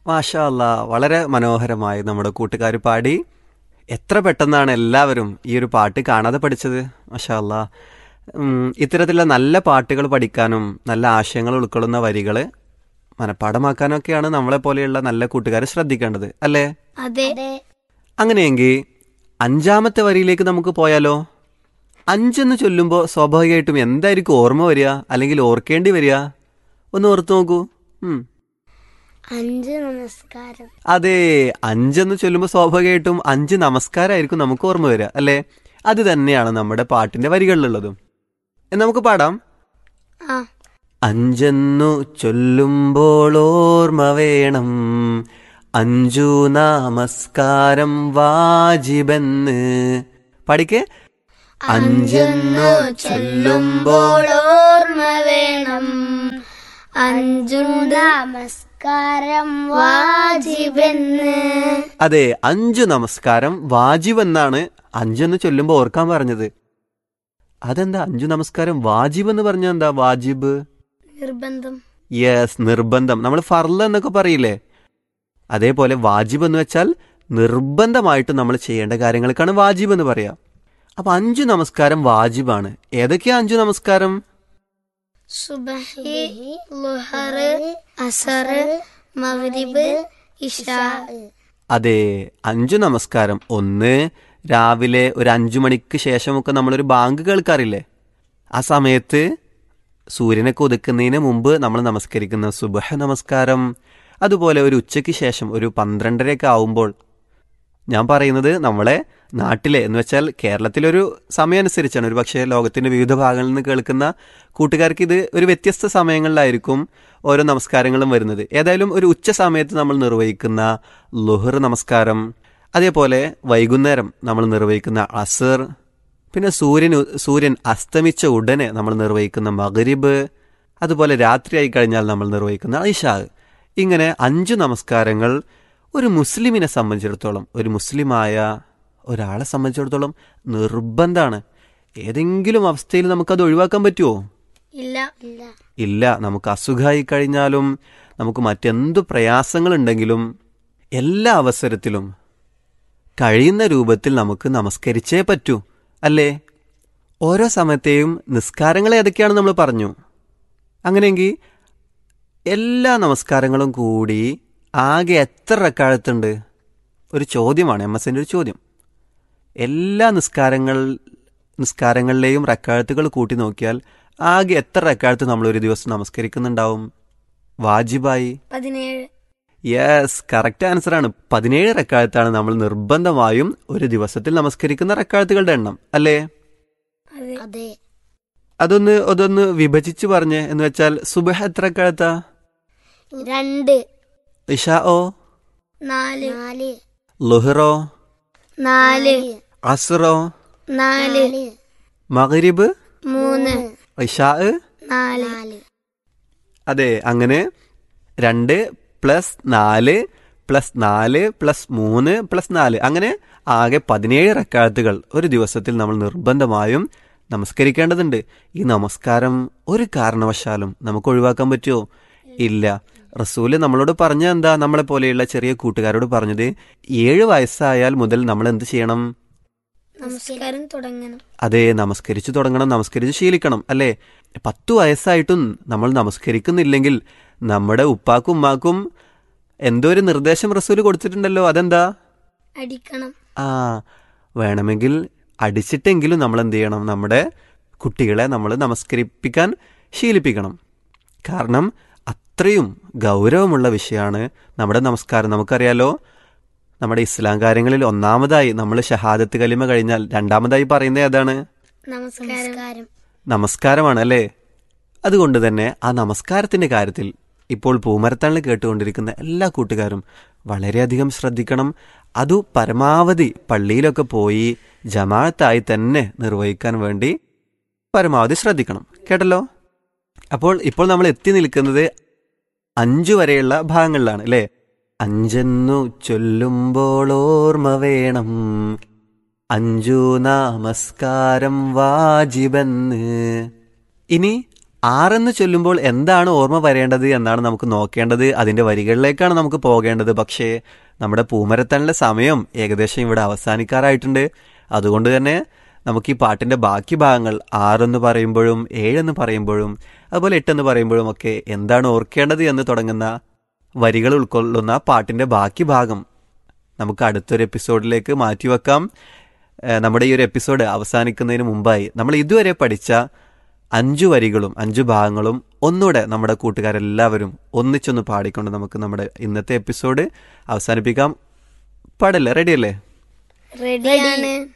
മാഷാ അല്ലാ വളരെ മനോഹരമായി നമ്മുടെ കൂട്ടുകാർ പാടി എത്ര പെട്ടെന്നാണ് എല്ലാവരും ഈ ഒരു പാട്ട് കാണാതെ പഠിച്ചത് മാഷാ അല്ലാ ഉം, ഇത്തരത്തിലുള്ള നല്ല പാട്ടുകൾ പഠിക്കാനും നല്ല ആശയങ്ങൾ ഉൾക്കൊള്ളുന്ന വരികൾ മനഃപ്പാടമാക്കാനൊക്കെയാണ് നമ്മളെ പോലെയുള്ള നല്ല കൂട്ടുകാർ ശ്രദ്ധിക്കേണ്ടത് അല്ലേ അതെ അങ്ങനെയെങ്കിൽ അഞ്ചാമത്തെ വരിയിലേക്ക് നമുക്ക് പോയാലോ അഞ്ചെന്ന് ചൊല്ലുമ്പോൾ സ്വാഭാവികമായിട്ടും എന്തായിരിക്കും ഓർമ്മ വരിക അല്ലെങ്കിൽ ഓർക്കേണ്ടി വരിക ഒന്ന് ഓർത്ത് നോക്കൂ ഉം. അഞ്ച് നമസ്കാരം അതെ അഞ്ചെന്ന് ചൊല്ലുമ്പോൾ സ്വാഭാവികമായിട്ടും അഞ്ച് നമസ്കാരമായിരിക്കും നമുക്ക് ഓർമ്മ വരിക അല്ലേ അത് തന്നെയാണ് നമ്മുടെ പാട്ടിന്റെ വരികളിലുള്ളതും എന്ന് നമുക്ക് പാടാം ആ അഞ്ചെന്നു ചൊല്ലുമ്പോൾ ഓർമ്മ വേണം അഞ്ചു നമസ്കാരം വാജിബെന്ന് പഠിക്കേ അഞ്ചെന്നു ചൊല്ലുമ്പോൾ ഓർമ്മ വേണം അഞ്ചു നമസ്കാരം വാജിബെന്ന് അതെ അഞ്ചു നമസ്കാരം വാജിബ് എന്നാണ് അഞ്ചെന്ന് ചൊല്ലുമ്പോൾ ഓർക്കാൻ പറഞ്ഞത് അതെന്താ അഞ്ചു നമസ്കാരം വാജിബ് എന്ന് പറഞ്ഞാൽ എന്താ വാജിബ് നിർബന്ധം യെസ് നിർബന്ധം നമ്മൾ ഫർള് എന്നൊക്കെ പറയില്ലേ അതേപോലെ വാജിബ് എന്ന് വെച്ചാൽ നിർബന്ധമായിട്ട് നമ്മൾ ചെയ്യേണ്ട കാര്യങ്ങൾക്കാണ് വാജിബ് എന്ന് പറയാ അപ്പൊ അഞ്ചു നമസ്കാരം വാജിബാണ് ഏതൊക്കെയാ അഞ്ചു നമസ്കാരം സുബഹി ലുഹർ അസർ മഗ്രിബ് ഇഷാ അതെ അഞ്ചു നമസ്കാരം ഒന്ന് രാവിലെ ഒരു അഞ്ചു മണിക്ക് ശേഷമൊക്കെ നമ്മളൊരു ബാങ്ക് കേൾക്കാറില്ലേ ആ സമയത്ത് സൂര്യനൊക്കെ ഒതുക്കുന്നതിന് മുമ്പ് നമ്മൾ നമസ്കരിക്കുന്ന സുബഹ നമസ്കാരം അതുപോലെ ഒരു ഉച്ചയ്ക്ക് ശേഷം ഒരു പന്ത്രണ്ടരയൊക്കെ ആവുമ്പോൾ ഞാൻ പറയുന്നത് നമ്മളെ നാട്ടിലെ എന്ന് വെച്ചാൽ കേരളത്തിലൊരു സമയം അനുസരിച്ചാണ് ഒരു പക്ഷേ ലോകത്തിന്റെ വിവിധ ഭാഗങ്ങളിൽ നിന്ന് കേൾക്കുന്ന കൂട്ടുകാർക്ക് ഇത് ഒരു വ്യത്യസ്ത സമയങ്ങളിലായിരിക്കും ഓരോ നമസ്കാരങ്ങളും വരുന്നത് ഏതായാലും ഒരു ഉച്ച സമയത്ത് നമ്മൾ നിർവഹിക്കുന്ന ലുഹർ നമസ്കാരം അതേപോലെ വൈകുന്നേരം നമ്മൾ നിർവഹിക്കുന്ന അസർ പിന്നെ സൂര്യൻ ഉ- സൂര്യൻ അസ്തമിച്ച ഉടനെ നമ്മൾ നിർവഹിക്കുന്ന മഗ്രിബ് അതുപോലെ രാത്രിയായി കഴിഞ്ഞാൽ നമ്മൾ നിർവഹിക്കുന്ന ഇഷാ ഇങ്ങനെ അഞ്ച് നമസ്കാരങ്ങൾ ഒരു മുസ്ലിമിനെ സംബന്ധിച്ചിടത്തോളം ഒരു മുസ്ലിമായ ഒരാളെ സംബന്ധിച്ചിടത്തോളം നിർബന്ധമാണ് ഏതെങ്കിലും അവസ്ഥയിൽ നമുക്കത് ഒഴിവാക്കാൻ പറ്റുമോ ഇല്ല ഇല്ല ഇല്ല നമുക്ക് അസുഖമായി കഴിഞ്ഞാലും നമുക്ക് മറ്റെന്തു പ്രയാസങ്ങളുണ്ടെങ്കിലും എല്ലാ അവസരത്തിലും കഴിയുന്ന രൂപത്തിൽ നമുക്ക് നമസ്കരിച്ചേ പറ്റൂ അല്ലേ ഓരോ സമയത്തെയും നിസ്കാരങ്ങൾ ഏതൊക്കെയാണ് നമ്മൾ പറഞ്ഞു അങ്ങനെയെങ്കിൽ എല്ലാ നമസ്കാരങ്ങളും കൂടി ആകെ എത്ര റക്കാഴത്തുണ്ട് ഒരു ചോദ്യമാണ് എം എസിൻ്റെ ഒരു ചോദ്യം എല്ലാ നിസ്കാരങ്ങൾ നിസ്കാരങ്ങളിലെയും റക്കാഴത്തുകൾ കൂട്ടി നോക്കിയാൽ ആകെ എത്ര റക്കാഴത്ത് നമ്മൾ ഒരു ദിവസം നമസ്കരിക്കുന്നുണ്ടാവും വാജിബായി പതിനേഴ് യെസ് കറക്റ്റ് ആൻസർ ആണ് പതിനേഴ് റക്കാഴത്താണ് നമ്മൾ നിർബന്ധമായും ഒരു ദിവസത്തിൽ നമസ്കരിക്കുന്ന റക്കാഴത്തുകളുടെ എണ്ണം അല്ലേ അതെ അതെ അതൊന്ന് അതൊന്ന് വിഭജിച്ച് പറഞ്ഞേ എന്ന് വെച്ചാൽ സുബഹ എത്ര റക്കാഴത്താ രണ്ട് ഇഷാ ഓ നാല് നാല് ലുഹറോ നാല് അസുറോ നാല് മഗ്രിബ് മൂന്ന് ഇഷാ നാല് അതെ അങ്ങനെ രണ്ട് പ്ലസ് നാല് പ്ലസ് നാല് പ്ലസ് മൂന്ന് പ്ലസ് നാല് അങ്ങനെ ആകെ പതിനേഴ് റക്കാഴത്തുകൾ ഒരു ദിവസത്തിൽ നമ്മൾ നിർബന്ധമായും നമസ്കരിക്കേണ്ടതുണ്ട് ഈ നമസ്കാരം ഒരു കാരണവശാലും നമുക്ക് ഒഴിവാക്കാൻ പറ്റുമോ ഇല്ല റസൂല് നമ്മളോട് പറഞ്ഞ എന്താ നമ്മളെ പോലെയുള്ള ചെറിയ കൂട്ടുകാരോട് പറഞ്ഞത് ഏഴ് വയസ്സായാൽ മുതൽ നമ്മൾ എന്ത് ചെയ്യണം നമസ്കാരം തുടങ്ങണം അതെ നമസ്കരിച്ചു തുടങ്ങണം നമസ്കരിച്ച് ശീലിക്കണം അല്ലേ പത്തു വയസ്സായിട്ടും നമ്മൾ നമസ്കരിക്കുന്നില്ലെങ്കിൽ നമ്മുടെ ഉപ്പാക്കും ഉമ്മാക്കും എന്തോ ഒരു നിർദ്ദേശം റസൂല് കൊടുത്തിട്ടുണ്ടല്ലോ അതെന്താ അടിക്കണം ആ വേണമെങ്കിൽ അടിച്ചിട്ടെങ്കിലും നമ്മൾ എന്ത് ചെയ്യണം നമ്മുടെ കുട്ടികളെ നമ്മൾ നമസ്കരിപ്പിക്കാൻ ശീലിപ്പിക്കണം കാരണം അത്രയും ഗൗരവമുള്ള വിഷയമാണ് നമ്മുടെ നമസ്കാരം നമുക്കറിയാലോ നമ്മുടെ ഇസ്ലാം കാര്യങ്ങളിൽ ഒന്നാമതായി നമ്മൾ ഷഹാദത്ത് കലിമ കഴിഞ്ഞാൽ രണ്ടാമതായി പറയുന്നത് ഏതാണ് നമസ്കാരം നമസ്കാരമാണ് അല്ലേ അതുകൊണ്ട് തന്നെ ആ നമസ്കാരത്തിന്റെ കാര്യത്തിൽ ഇപ്പോൾ പൂമരത്താണിൽ കേട്ടുകൊണ്ടിരിക്കുന്ന എല്ലാ കൂട്ടുകാരും വളരെയധികം ശ്രദ്ധിക്കണം അതു പരമാവധി പള്ളിയിലൊക്കെ പോയി ജമാഅത്തായി തന്നെ നിർവഹിക്കാൻ വേണ്ടി പരമാവധി ശ്രദ്ധിക്കണം കേട്ടല്ലോ അപ്പോൾ ഇപ്പോൾ നമ്മൾ എത്തി നിൽക്കുന്നത് അഞ്ചു വരെയുള്ള ഭാഗങ്ങളിലാണ് അല്ലേ അഞ്ചെന്നു ചൊല്ലുമ്പോൾ ഓർമ്മ വേണം അഞ്ചു നമസ്കാരം വാജിബെന്ന് ഇനി ആറെന്ന് ചൊല്ലുമ്പോൾ എന്താണ് ഓർമ്മ വരേണ്ടത് എന്നാണ് നമുക്ക് നോക്കേണ്ടത് അതിന്റെ വരികളിലേക്കാണ് നമുക്ക് പോകേണ്ടത് പക്ഷേ നമ്മുടെ പൂമരത്തണിലെ സമയം ഏകദേശം ഇവിടെ അവസാനിക്കാറായിട്ടുണ്ട് അതുകൊണ്ട് തന്നെ നമുക്ക് ഈ പാട്ടിന്റെ ബാക്കി ഭാഗങ്ങൾ ആറെന്ന് പറയുമ്പോഴും ഏഴെന്ന് പറയുമ്പോഴും അതുപോലെ എട്ടെന്ന് പറയുമ്പോഴും ഒക്കെ എന്താണ് ഓർക്കേണ്ടത് എന്ന് തുടങ്ങുന്ന വരികൾ ഉൾക്കൊള്ളുന്ന പാട്ടിന്റെ ബാക്കി ഭാഗം നമുക്ക് അടുത്തൊരു എപ്പിസോഡിലേക്ക് മാറ്റിവെക്കാം ഏഹ് നമ്മുടെ ഈ ഒരു എപ്പിസോഡ് അവസാനിക്കുന്നതിന് മുമ്പായി നമ്മൾ ഇതുവരെ പഠിച്ച അഞ്ചു വരികളും അഞ്ചു ഭാഗങ്ങളും ഒന്നുകൂടെ നമ്മുടെ കൂട്ടുകാരെല്ലാവരും ഒന്നിച്ചൊന്ന് പാടിക്കൊണ്ട് നമുക്ക് നമ്മുടെ ഇന്നത്തെ എപ്പിസോഡ് അവസാനിപ്പിക്കാം പാടല്ലേ റെഡിയല്ലേ റെഡിയാണ്